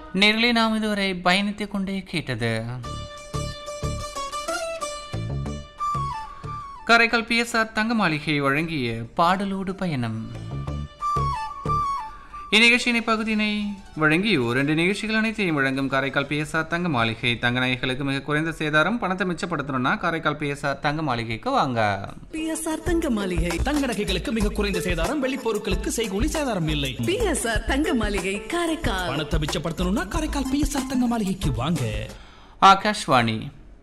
நேரிலே நாம் இதுவரை பயணித்துக் கொண்டே கேட்டது காரைக்கால் பிஎஸ்ஆர் தங்க மாளிகை வழங்கிய பாடலோடு பயணம் இந்நிகழ்ச்சியின் பகுதியினை வழங்கி இரண்டு நிகழ்ச்சிகள் அனைத்தையும் வழங்கும் காரைக்கால் பிஎஸ்ஆர் தங்க மாளிகை தங்க நாய்களுக்கு மிக குறைந்த சேதாரம் பணத்தை மிச்சப்படுத்தணும்னா காரைக்கால் பிஎஸ்ஆர் தங்க மாளிகைக்கு வாங்க பிஎஸ்ஆர் தங்க மாளிகை தங்க நகைகளுக்கு மிக குறைந்த சேதாரம் வெள்ளி பொருட்களுக்கு செய்கூலி சேதாரம் இல்லை பிஎஸ்ஆர் தங்க மாளிகை காரைக்கால் பணத்தை மிச்சப்படுத்தணும்னா காரைக்கால் பிஎஸ்ஆர் தங்க மாளிகைக்கு வாங்க ஆகாஷ்வாணி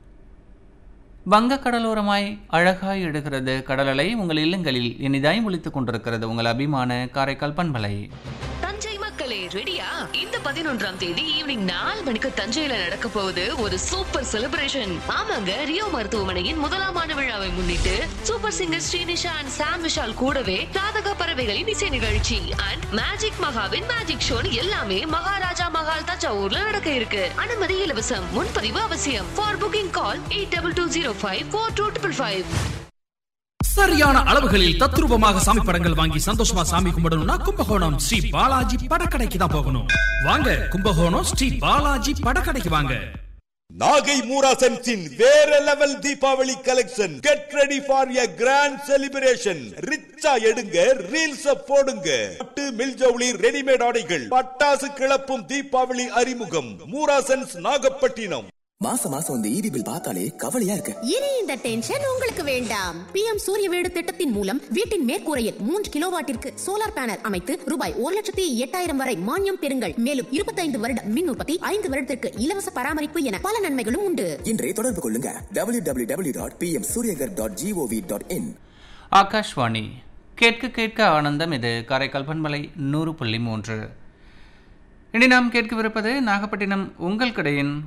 வங்கக் கடலோரமாய் அழகாய் எடுகிறது கடலலை உங்கள் இல்லங்களில் இனிதாய் ஒலித்துக் கொண்டிருக்கிறது உங்கள் அபிமான காரைக்கால் பண்பலை தஞ்சை மக்களே ரெடியா இந்த பதினொன்றாம் தேதி ஈவினிங் நாலு மணிக்கு தஞ்சையில நடக்க போகுது ஒரு சூப்பர் செலிப்ரேஷன் ஆமாங்க ரியோ மருத்துவமனையின் முதலாம் ஆண்டு விழாவை முன்னிட்டு super singer Srinisha and Sam Vishal கூடவே ராதக பறவைகளின் இசை நிகழ்ச்சி அண்ட் மேஜிக் மகாவின் மேஜிக் ஷோ எல்லாமே மகாராஜா மகால் தஞ்சாவூர்ல நடக்க இருக்கு அனுமதி இலவசம் முன்பதிவு அவசியம் for booking call eight double two zero five four two triple five சரியான அளவுகளில் தத்ரூபமாக சாமி படங்கள் வாங்கி சந்தோஷமா சாமி கும்பிடணும்னா கும்பகோணம் ஸ்ரீ பாலாஜி படக்கடைக்கு தான் போகணும் வாங்க கும்பகோணம் ஸ்ரீ பாலாஜி படக்கடைக்கு வாங்க நாகை மூராசன்ஸின் வேற level Deepavali collection get ready for a grand celebration ரிச்சா எடுங்க ரீல்ஸ் போடுங்க பட்டு மில்ஜவுளி ரெடிமேட் ஆடைகள் பட்டாசு கிளப்பும் தீபாவளி அறிமுகம் மூராசன்ஸ் நாகப்பட்டினம் மாசம் மாசம் இந்த ஈபி பில் பார்த்தாலே கவலையா இருக்கு இனி இந்த டென்ஷன் உங்களுக்கு வேண்டாம் பிஎம் சூரிய வீடு திட்டத்தின் மூலம் வீட்டின் மேற்கூரையில் மூன்று கிலோவாட்டிற்கு சோலார் பேனல் அமைத்து ரூபாய் ஒரு லட்சத்தி எட்டாயிரம் வரை மானியம் பெறுங்கள் மேலும் இருபத்தைந்து வருட மின் உற்பத்தி ஐந்து வருடத்திற்கு இலவச பராமரிப்பு என பல நன்மைகளும் உண்டு இன்றே தொடர்பு கொள்ளுங்க W W W dot P M Suryaghar dot G O V dot in Akashvani கேட்க கேட்க ஆனந்தம் இது காரைக்கால் பண்பலை நூறு புள்ளி மூன்று இனி நாம் கேட்கவிருப்பது நாகப்பட்டினம் உங்கள் கடையின்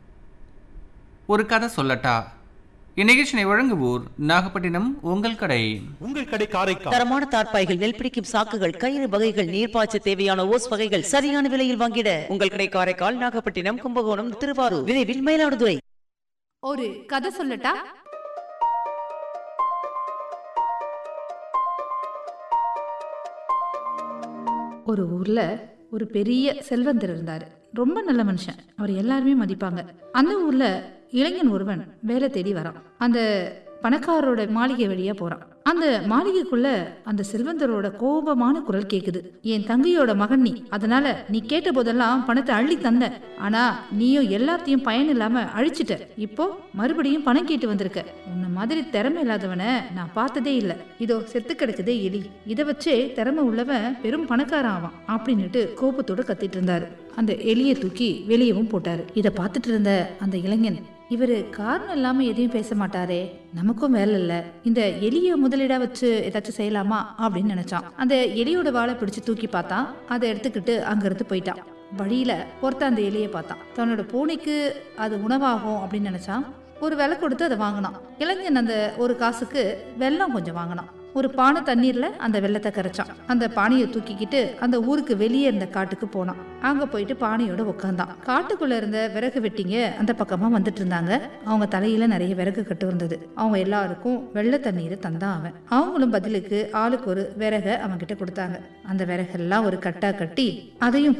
ஒரு கதை சொல்லட்டா இந்நிகழ்ச்சியை வழங்குவோர் நாகப்பட்டினம் உங்கள் கடை உங்கள் கடை காரைக்கால் தரமான தார்ப்பாய்கள் நெல் பிடிக்கும் சாக்குகள் கயிறு வகைகள் நீர்ப்பாய்ச்ச தேவையான ஓஸ் வகைகள் சரியான விலையில் வாங்கிட உங்கள் கடை காரைக்கால் நாகப்பட்டினம் கும்பகோணம் திருவாரூர் விரைவில் மயிலாடுதுறை ஒரு கதை சொல்லட்டா ஒரு ஊர்ல ஒரு பெரிய செல்வந்தர் இருந்தார் ரொம்ப நல்ல மனுஷன் அவர் எல்லாருமே மதிப்பாங்க அந்த ஊர்ல இளைஞன் ஒருவன் வேலை தேடி வரான் அந்த பணக்காரரோட மாளிகை வழியா போறான் அந்த மாளிகைக்குள்ள அந்த செல்வந்தரோட கோபமான குரல் கேக்குது என் தங்கையோட மகன் நீ அதனால நீ கேட்ட போதெல்லாம் பணத்தை அள்ளி தந்த ஆனா நீயும் எல்லாத்தையும் பயன் இல்லாம அழிச்சிட்ட இப்போ மறுபடியும் பணம் கேட்டு வந்திருக்க உன்ன மாதிரி திறமை இல்லாதவனை நான் பார்த்ததே இல்ல இதோ செத்து கிடக்குதே எலி இதை வச்சே திறமை உள்ளவன் பெரும் பணக்காரன் ஆவான் அப்படின்னுட்டு கோபத்தோட கத்திட்டு இருந்தாரு அந்த எலியை தூக்கி வெளியவும் போட்டாரு இதை பார்த்துட்டு இருந்த அந்த இளைஞன் இவரு காரணம் இல்லாம எதையும் பேச மாட்டாரே நமக்கும் வேலை இல்ல இந்த எலிய முதலீடா வச்சு ஏதாச்சும் செய்யலாமா அப்படின்னு நினைச்சான் அந்த எலியோட வாழை பிடிச்சு தூக்கி பார்த்தான் அதை எடுத்துக்கிட்டு அங்கிருந்து போயிட்டான் வழியில ஒருத்தன் அந்த எலியை பார்த்தான் தன்னோட பூனைக்கு அது உணவாகும் அப்படின்னு நினைச்சான் ஒரு விலை கொடுத்து அதை வாங்கினான் இளைஞன் அந்த ஒரு காசுக்கு வெல்லம் கொஞ்சம் வாங்கினான் ஒரு பானை தண்ணீர்ல அந்த வெள்ளத்தை கரைச்சான் அந்த பானையை தூக்கிக்கிட்டு அந்த ஊருக்கு வெளியே இருந்த காட்டுக்கு போனான் அங்க போயிட்டு பானையோட உட்காந்தான் காட்டுக்குள்ள இருந்த விறகு வெட்டிங்க அந்த பக்கமா வந்துட்டு இருந்தாங்க அவங்க தலையில நிறைய விறகு கட்டு இருந்தது அவங்க எல்லாருக்கும் வெள்ளை தண்ணீரை தந்தான் அவன் அவங்களும் பதிலுக்கு ஆளுக்கு ஒரு விறக அவன் கிட்ட கொடுத்தாங்க அந்த விறகெல்லாம் ஒரு கட்டா கட்டி அதையும்